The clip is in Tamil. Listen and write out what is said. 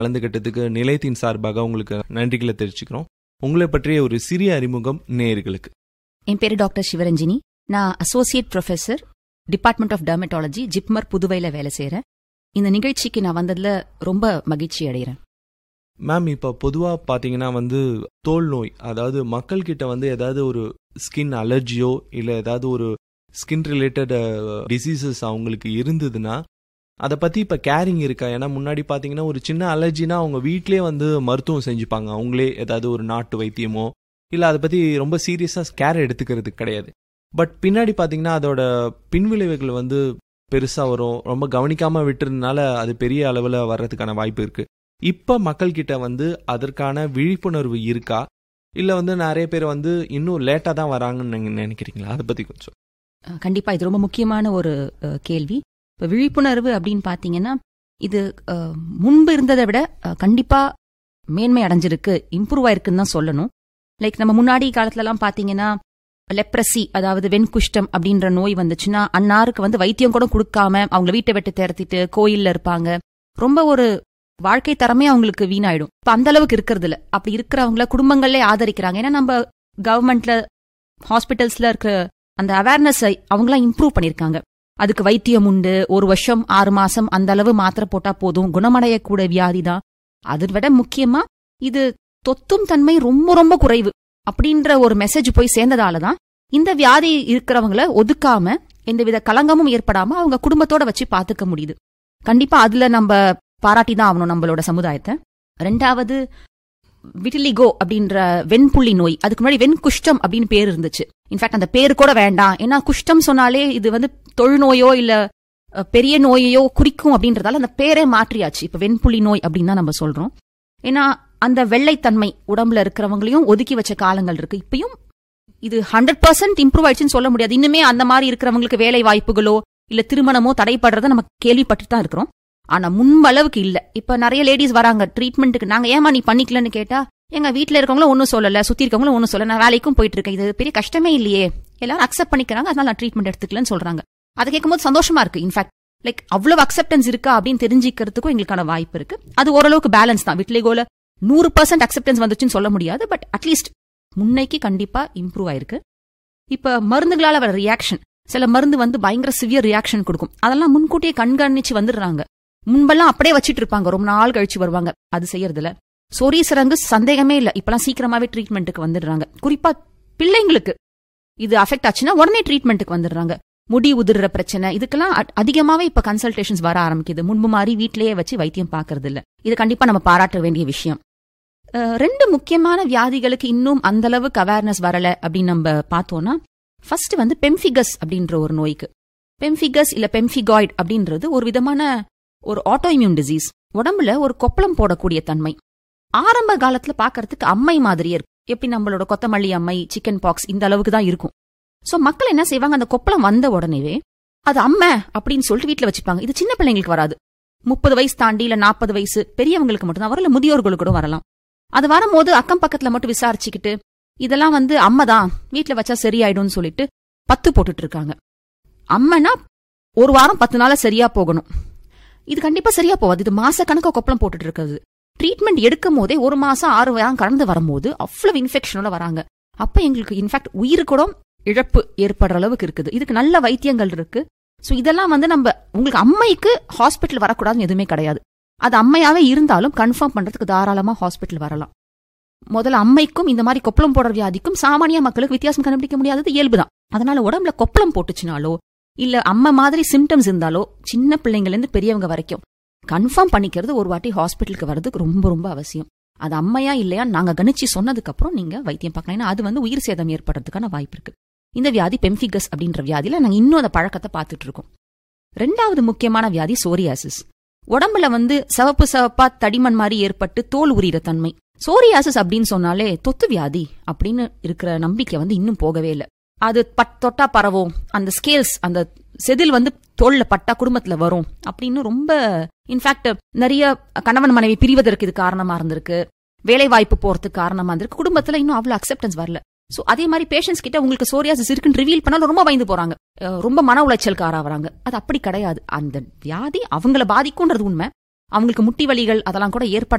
கலந்துகிட்டதுக்கு நிலையத்தின் சார்பாக உங்களுக்கு நன்றிகளை தெரிவிச்சுக்கிறோம் உங்களை பற்றிய ஒரு சிறிய அறிமுகம் நேயர்களுக்கு என் பேரு டாக்டர் சிவரஞ்சினி நான் associate professor department of dermatology JIPMER புதுவையில வேலை செய்றேன் இந்த நிகழ்ச்சிக்கு நான் வந்ததுல ரொம்ப மகிழ்ச்சி அடைகிறேன் மேம் இப்போ பொதுவாக பார்த்தீங்கன்னா வந்து தோல் நோய் அதாவது மக்கள்கிட்ட வந்து ஏதாவது ஒரு ஸ்கின் அலர்ஜியோ இல்லை ஏதாவது ஒரு ஸ்கின் ரிலேட்டட் டிசீசஸ் அவங்களுக்கு இருந்ததுன்னா அதை பற்றி இப்போ கேரிங் இருக்கா ஏன்னா முன்னாடி பார்த்தீங்கன்னா ஒரு சின்ன அலர்ஜினா அவங்க வீட்டிலே வந்து மருத்துவம் செஞ்சுப்பாங்க அவங்களே ஏதாவது ஒரு நாட்டு வைத்தியமோ இல்லை அதை பற்றி ரொம்ப சீரியஸாக கேர் எடுத்துக்கிறது கிடையாது பட் பின்னாடி பார்த்தீங்கன்னா அதோட பின்விளைவுகள் வந்து பெருசாக வரும் ரொம்ப கவனிக்காமல் விட்டுறதுனால அது பெரிய அளவில் வர்றதுக்கான வாய்ப்பு இருக்குது இப்போ மக்கள்கிட்ட வந்து அதற்கான விழிப்புணர்வு இருக்கா இல்லை வந்து நிறைய பேர் வந்து இன்னும் லேட்டாக தான் வராங்கன்னு நீங்கள் நினைக்கிறீங்களா அதை பற்றி கொஞ்சம் அஹ், கண்டிப்பா இது ரொம்ப முக்கியமான ஒரு அஹ், கேள்வி இப்ப விழிப்புணர்வு அப்படின்னு பாத்தீங்கன்னா இது அஹ், முன்பு இருந்ததை விட அஹ், கண்டிப்பா மேன்மை அடைஞ்சிருக்கு இம்ப்ரூவ் ஆயிருக்குன்னு தான் சொல்லணும் லைக் நம்ம முன்னாடி காலத்துல எல்லாம் பாத்தீங்கன்னா லெப்ரசி அதாவது வெண்குஷ்டம் அப்படின்ற நோய் வந்துச்சுன்னா அன்னாருக்கு வந்து வைத்தியம் கூட கொடுக்காம அவங்க வீட்டை விட்டு திரத்திட்டு கோயில்ல இருப்பாங்க ரொம்ப ஒரு வாழ்க்கை தரமே அவங்களுக்கு வீணாயிடும் இப்ப அந்த அளவுக்கு இருக்கிறது இல்ல அப்படி இருக்கிறவங்கள குடும்பங்களே ஆதரிக்கிறாங்க ஏன்னா நம்ம கவர்மெண்ட்ல ஹாஸ்பிட்டல்ஸ்ல இருக்கிற அந்த அவேர்னஸ் அவங்களாம் இம்ப்ரூவ் பண்ணிருக்காங்க அதுக்கு வைத்தியம் உண்டு ஒரு வருஷம் ஆறு மாசம் அந்த அளவு மாத்திரை போட்டா போதும் குணமடையக்கூட வியாதி தான் அதை விட முக்கியமா இது தொத்தும் தன்மை ரொம்ப ரொம்ப குறைவு அப்படின்ற ஒரு மெசேஜ் போய் சேர்ந்ததால தான் இந்த வியாதி இருக்கிறவங்கள ஒதுக்காம எந்தவித கலங்கமும் ஏற்படாம அவங்க குடும்பத்தோட வச்சு பாத்துக்க முடியுது கண்டிப்பா அதுல நம்ம பாராட்டி தான் ஆகணும் நம்மளோட சமுதாயத்தை ரெண்டாவது விட்டிலிகோ அப்படின்ற வெண்புள்ளி நோய் அதுக்கு முன்னாடி வெண்குஷ்டம் அப்படின்னு பேர் இருந்துச்சு இன்ஃபேக்ட் அந்த பேர் கூட வேண்டாம் ஏன்னா குஷ்டம் சொன்னாலே இது வந்து தொழுநோயோ இல்ல அஹ், பெரிய நோயையோ குறிக்கும் அப்படின்றதால அந்த பேரே மாற்றியாச்சு இப்ப வெண்புள்ளி நோய் அப்படின்னு தான் நம்ம சொல்றோம் ஏன்னா அந்த வெள்ளைத்தன்மை உடம்புல இருக்கிறவங்களையும் ஒதுக்கி வச்ச காலங்கள் இருக்கு இப்பயும் இது ஹண்ட்ரட் பர்சன்ட் இம்ப்ரூவ் ஆயிடுச்சுன்னு சொல்ல முடியாது இன்னுமே அந்த மாதிரி இருக்கிறவங்களுக்கு வேலை வாய்ப்புகளோ இல்ல திருமணமோ தடைப்படுறத நம்ம கேள்விப்பட்டு தான் இருக்கிறோம் ஆனா முன்பளவுக்கு இல்ல இப்ப நிறைய லேடிஸ் வராங்க ட்ரீட்மெண்ட்டுக்கு நாங்க ஏமா நீ பண்ணிக்கலன்னு கேட்டா எங்க வீட்ல இருக்கவங்களும் ஒன்னும் சொல்லல சுத்தி இருக்கவங்களும் ஒன்னும் சொல்லல நான் வேலைக்கும் போயிட்டு இருக்கேன் இது பெரிய கஷ்டமே இல்லையே எல்லாரும் அக்செப்ட் பண்ணிக்கிறாங்க அதனால நான் ட்ரீட்மெண்ட் எடுத்துக்கலன்னு சொல்றாங்க அதை கேட்கும்போது சந்தோஷமா இருக்கு இன்ஃபேக்ட் லைக் அவ்வளவு அக்செப்டன்ஸ் இருக்கா அப்படின்னு தெரிஞ்சுக்கிறதுக்கும் எங்களுக்கான வாய்ப்பு இருக்கு அது ஓரளவுக்கு பேலன்ஸ் தான் விட்லிகோல நூறு பர்சன்ட் அக்செப்டன்ஸ் வந்துச்சுன்னு சொல்ல முடியாது பட் அட்லீஸ்ட் முன்னைக்கு கண்டிப்பா இம்ப்ரூவ் ஆயிருக்கு இப்ப மருந்துகளால வர ரியாக்ஷன் சில மருந்து வந்து பயங்கர சிவியர் ரியாக்ஷன் கொடுக்கும் அதெல்லாம் முன்கூட்டியே கண்காணிச்சு வந்துடுறாங்க முன்பெல்லாம் அப்படியே வச்சிட்டு இருப்பாங்க ரொம்ப நாள் கழிச்சு வருவாங்க அது செய்யறதுல சொரீசரங்கு சந்தேகமே இல்ல இப்பெல்லாம் சீக்கிரமாவே ட்ரீட்மெண்ட்டுக்கு வந்துடுறாங்க குறிப்பா பிள்ளைங்களுக்கு இது அஃபெக்ட் ஆச்சுன்னா உடனே ட்ரீட்மெண்ட்டுக்கு வந்துடுறாங்க முடி உதிர்ற பிரச்சனை இதுக்கெல்லாம் அ- அதிகமாவே இப்ப கன்சல்டேஷன்ஸ் வர ஆரம்பிக்குது முன்பு மாதிரி வீட்லயே வச்சு வைத்தியம் பாக்குறது இல்ல இது கண்டிப்பா நம்ம பாராட்ட வேண்டிய விஷயம் அஹ், ரெண்டு முக்கியமான வியாதிகளுக்கு இன்னும் அந்த அளவுக்கு அவேர்னஸ் வரல அப்படின்னு நம்ம பார்த்தோம்னா ஃபர்ஸ்ட் வந்து பெம்ஃபிகஸ் அப்படின்ற ஒரு நோய்க்கு பெம்ஃபிகஸ் இல்ல பெம்ஃபிகாய்டு அப்படின்றது ஒரு விதமான ஒரு ஆட்டோஇம்யூன் டிசீஸ் உடம்புல ஒரு கொப்பளம் போடக்கூடிய தன்மை ஆரம்ப காலத்துல பாக்கறதுக்கு அம்மை மாதிரியே இருக்கும் எப்படி நம்மளோட கொத்தமல்லி அம்மை சிக்கன் பாக்ஸ் இந்த அளவுக்கு தான் இருக்கும் சோ மக்கள் என்ன செய்வாங்க அந்த கொப்பளம் வந்த உடனேவே அது அம்மை அப்படின்னு சொல்லிட்டு வீட்ல வச்சுப்பாங்க இது சின்ன பிள்ளைங்களுக்கு வராது முப்பது வயசு தாண்டி இல்ல நாற்பது வயசு பெரியவங்களுக்கு மட்டும்தான் வரும் இல்ல முதியோர்களுக்கு கூட வரலாம் அது வரும்போது அக்கம் பக்கத்துல மட்டும் விசாரிச்சுக்கிட்டு இதெல்லாம் வந்து அம்மை தான் வீட்ல வச்சா சரியாயிடும்னு சொல்லிட்டு பத்து போட்டுட்டு இருக்காங்க அம்மைனா ஒரு வாரம் பத்து நாள சரியா போகணும் இது கண்டிப்பா சரியா போகாது இது மாச கணக்கா கொப்பளம் போட்டுட்டு இருக்கிறது ட்ரீட்மெண்ட் எடுக்கும் போதே ஒரு மாசம் ஆறு வாரம் கடந்து வரும்போது அவ்வளவு இன்ஃபெக்ஷனோட வராங்க அப்ப எங்களுக்கு இன்ஃபேக்ட் உயிர் கூட இழப்பு ஏற்படுற அளவுக்கு இருக்குது இதுக்கு நல்ல வைத்தியங்கள் இருக்கு சோ இதெல்லாம் வந்து நம்ம உங்களுக்கு அம்மைக்கு ஹாஸ்பிட்டல் வரக்கூடாதுன்னு எதுவுமே கிடையாது அது அம்மையாவே இருந்தாலும் கன்ஃபார்ம் பண்றதுக்கு தாராளமா ஹாஸ்பிட்டல் வரலாம் முதல்ல அம்மைக்கும் இந்த மாதிரி கொப்பளம் போடுற வியாதிக்கும் சாமானிய மக்களுக்கு வித்தியாசம் கண்டுபிடிக்க முடியாதது இயல்புதான் அதனால உடம்புல கொப்பளம் போட்டுச்சுனாலோ இல்ல அம்மை மாதிரி சிம்டம்ஸ் இருந்தாலோ சின்ன பிள்ளைங்கள்ல இருந்து பெரியவங்க வரைக்கும் கன்ஃபார்ம் பண்ணிக்கிறது ஒரு வாட்டி ஹாஸ்பிட்டலுக்கு வர்றதுக்கு ரொம்ப ரொம்ப அவசியம் அது அம்மையா இல்லையா நாங்க கணிச்சு சொன்னதுக்கு அப்புறம் நீங்க வைத்தியம் பார்க்கலாம் ஏன்னா அது வந்து உயிர் சேதம் ஏற்படுறதுக்கான வாய்ப்பு இருக்கு இந்த வியாதி பெம்ஃபிகஸ் அப்படின்ற வியாதியில நாங்க இன்னும் அந்த பழக்கத்தை பார்த்துட்டு இருக்கோம் ரெண்டாவது முக்கியமான வியாதி சோரியாசிஸ் உடம்புல வந்து சிவப்பு சிவப்பா தடிமன் மாதிரி ஏற்பட்டு தோல் உரியிற தன்மை சோரியாசிஸ் அப்படின்னு சொன்னாலே தொத்து வியாதி அப்படின்னு இருக்கிற நம்பிக்கை வந்து இன்னும் போகவே இல்லை அது பட் தொட்டா பரவும் அந்த ஸ்கேல்ஸ் அந்த செதில் வந்து தோல்ல பட்டா குடும்பத்துல வரும் அப்படின்னு ரொம்ப இன்ஃபேக்ட் நிறைய கணவன் மனைவி பிரிவதற்கு இது காரணமா இருந்திருக்கு வேலை வாய்ப்பு போறதுக்கு காரணமா இருந்திருக்கு குடும்பத்துல இன்னும் அவ்வளவு அக்செப்டன்ஸ் வரல சோ அதே மாதிரி பேஷண்ட்ஸ் கிட்ட உங்களுக்கு சோரியாசிஸ் இருக்குன்னு ரிவீல் பண்ணாலும் ரொம்ப பயந்து போறாங்க அஹ் ரொம்ப மன உளைச்சலுக்கு ஆறாவறாங்க அது அப்படி கிடையாது அந்த வியாதி அவங்கள பாதிக்கும்ன்றது உண்மை அவங்களுக்கு முட்டி வலிகள் அதெல்லாம் கூட ஏற்பட